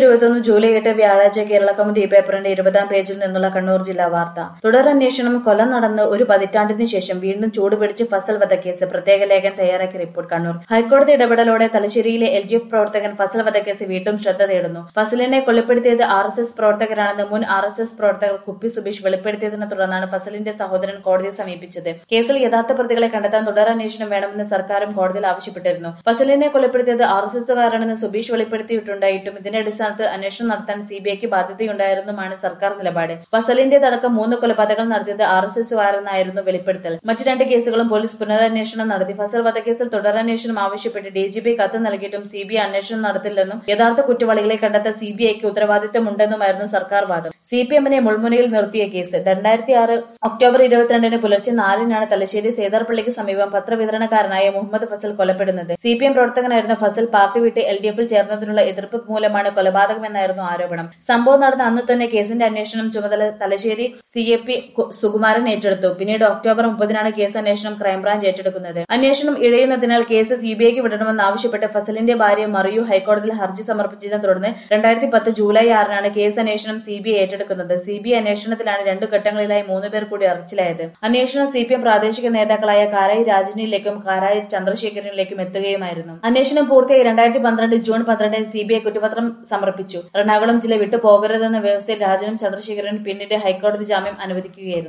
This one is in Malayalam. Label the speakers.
Speaker 1: ഇരുപത്തൊന്ന് ജൂലൈ എട്ട് വ്യാഴാഴ്ച കേരള കൗമുദി പേപ്പറിന്റെ ഇരുപതാം പേജിൽ നിന്നുള്ള കണ്ണൂർ ജില്ലാ വാർത്ത തുടരന്വേഷണം കൊല നടന്ന് ഒരു പതിറ്റാണ്ടിന് ശേഷം വീണ്ടും ചൂടുപിടിച്ച് ഫസൽ വധക്കേസ് പ്രത്യേക ലേഖൻ തയ്യാറാക്കിയ റിപ്പോർട്ട് കണ്ണൂർ ഹൈക്കോടതി ഇടപെടലോടെ തലശ്ശേരിയിലെ എൽ ഡി എഫ് പ്രവർത്തകൻ ഫസൽ വധക്കേസ് വീണ്ടും ശ്രദ്ധ തേടുന്നു ഫസലിനെ കൊലപ്പെടുത്തിയത് ആർ എസ് എസ് പ്രവർത്തകരാണെന്ന് മുൻ ആർ എസ് എസ് പ്രവർത്തകർ കുപ്പി സുബീഷ് വെളിപ്പെടുത്തിയതിനെ തുടർന്നാണ് ഫസലിന്റെ സഹോദരൻ കോടതിയെ സമീപിച്ചത് കേസിൽ യഥാർത്ഥ പ്രതികളെ കണ്ടെത്താൻ തുടരന്വേഷണം വേണമെന്ന് സർക്കാരും കോടതിയിൽ ആവശ്യപ്പെട്ടിരുന്നു ഫസലിനെ കൊലപ്പെടുത്തിയത് ആർ എസ് എസുകാരാണെന്ന് സുബീഷ് വെളിപ്പെടുത്തിയിട്ടുണ്ടായിട്ടും ഇതിന്റെ അടിസ്ഥാനത്തിൽ അന്വേഷണം നടത്താൻ സി ബി ഐക്ക് ബാധ്യതയുണ്ടായിരുന്നുമാണ് സർക്കാർ നിലപാട് ഫസലിന്റേതടക്കം മൂന്ന് കൊലപാതകങ്ങൾ നടത്തിയത് ആർ എസ് എസുകാരെന്നായിരുന്നു വെളിപ്പെടുത്തൽ മറ്റു രണ്ട് കേസുകളും പോലീസ് പുനരന്വേഷണം നടത്തി ഫസൽ വധക്കേസിൽ തുടരന്വേഷണം ആവശ്യപ്പെട്ട് ഡി ജി പി കത്ത് നൽകിയിട്ടും സി ബി ഐ അന്വേഷണം നടത്തില്ലെന്നും യഥാർത്ഥ കുറ്റവാളികളെ കണ്ടെത്താൻ സി ബി ഐക്ക് ഉത്തരവാദിത്തമുണ്ടെന്നുമായിരുന്നു സർക്കാർ വാദം സി പി എമ്മിനെ മുൾമുനയിൽ നിർത്തിയ കേസ് രണ്ടായിരത്തി ആറ് ഒക്ടോബർ ഇരുപത്തിരണ്ടിന് പുലർച്ചെ നാലിനാണ് തലശ്ശേരി സേതാർപള്ളിക്ക് സമീപം പത്രവിതരണക്കാരനായ മുഹമ്മദ് ഫസൽ കൊലപ്പെടുന്നത് സി പി എം പ്രവർത്തകനായിരുന്ന ഫസൽ പാർട്ടി വിട്ട് എൽ ഡി എഫിൽ ചേർന്നതിനുള്ള എതിർപ്പ് മൂലമാണ് കൊലപാതകമെന്നായിരുന്നു ആരോപണം സംഭവം നടന്ന അന്ന് തന്നെ കേസിന്റെ അന്വേഷണം ചുമതല Thalassery C A P Sukumaran ഏറ്റെടുത്തു പിന്നീട് ഒക്ടോബർ മുപ്പതിനാണ് കേസ് അന്വേഷണം ക്രൈംബ്രാഞ്ച് ഏറ്റെടുക്കുന്നത് അന്വേഷണം ഇഴയുന്നതിനാൽ കേസ് സി ബി ഐക്ക് വിടണമെന്ന് ആവശ്യപ്പെട്ട് ഫസലിന്റെ ഭാര്യ മറിയു ഹൈക്കോടതിയിൽ ഹർജി സമർപ്പിച്ചതിനെ തുടർന്ന് രണ്ടായിരത്തി പത്ത് ജൂലൈ ആറിനാണ് കേസ് അന്വേഷണം സി ബി ഐ ഏറ്റെടുക്കുന്നത് സി ബി ഐ അന്വേഷണത്തിലാണ് രണ്ടു ഘട്ടങ്ങളിലായി മൂന്ന് പേർ കൂടി അറസ്റ്റിലായത് അന്വേഷണം സി പി എം പ്രാദേശിക നേതാക്കളായ കാരായി രാജനിലേക്കും കാരായി ചന്ദ്രശേഖരനിലേക്കും എത്തുകയുമായിരുന്നു അന്വേഷണം പൂർത്തിയായി രണ്ടായിരത്തി പന്ത്രണ്ട് ജൂൺ പന്ത്രണ്ടിന് സി ബി ഐ കുറ്റപത്രം സമർപ്പിച്ചു എറണാകുളം ജില്ല വിട്ടു പോകരുതെന്ന വ്യവസ്ഥയിൽ രാജനും ചന്ദ്രശേഖരനും പിന്നീട് ഹൈക്കോടതി ജാമ്യം അനുവദിക്കുകയായിരുന്നു